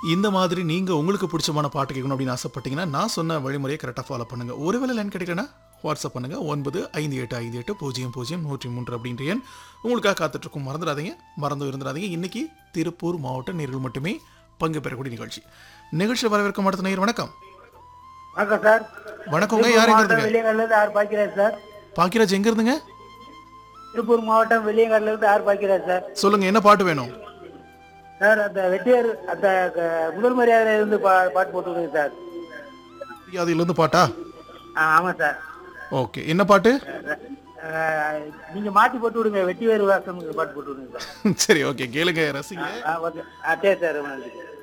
இந்த மாதிரி நீங்கள் உங்களுக்கு பிடிச்சமான பாட்டு கேட்கணும் அப்படின்னு ஆசைப்பட்டீங்கன்னா நான் சொன்ன வழிமுறையை கரெக்டாக ஃபாலோ பண்ணுங்கள் ஒருவேளை லைன் கிடைக்கலனா வாட்ஸ்அப் பண்ணுங்கள் ஒன்பது ஐந்து எட்டு ஐந்து எட்டு பூஜ்ஜியம் பூஜ்ஜியம் நூற்றி மூன்று அப்படின்ற எண் உங்களுக்காக காத்துட்ருக்கும் மறந்துடாதீங்க மறந்து இருந்துடாதீங்க இன்னைக்கு திருப்பூர் மாவட்ட நேர்கள் மட்டுமே பங்கு பெறக்கூடிய நிகழ்ச்சி நிகழ்ச்சி வரவேற்கும் அடுத்த நேயர் வணக்கம் வணக்கம் சார் வணக்கங்க யார் எங்க இருந்துங்க வெளியங்காடுல இருந்து ஆர் பாக்கிறார் சார் பாக்கியராஜ் எங்க இருந்துங்க திருப்பூர் மாவட்டம் வெளியங்காடுல இருந்து ஆர் பாக்கிறார் சார் சொல்லுங்க என்ன பாட்டு வேணும் சார் அந்த வெட்டியார் அந்த க- முதல் மரியாதையில இருந்து பா- பாட்டு போட்டு விடுங்க சார் அதிலிருந்து பாட்டா ஆ, ஆமா சார் ஓகே என்ன பாட்டு அஹ், நீங்க மாத்தி போட்டு விடுங்க வெட்டி வேறு வாசம் பாட்டு போட்டு விடுங்க சார் சரி ஓகே கேளுங்க ரசிங்க ஆ ஓகே ஆ சரி சார் ரொம்ப நன்றி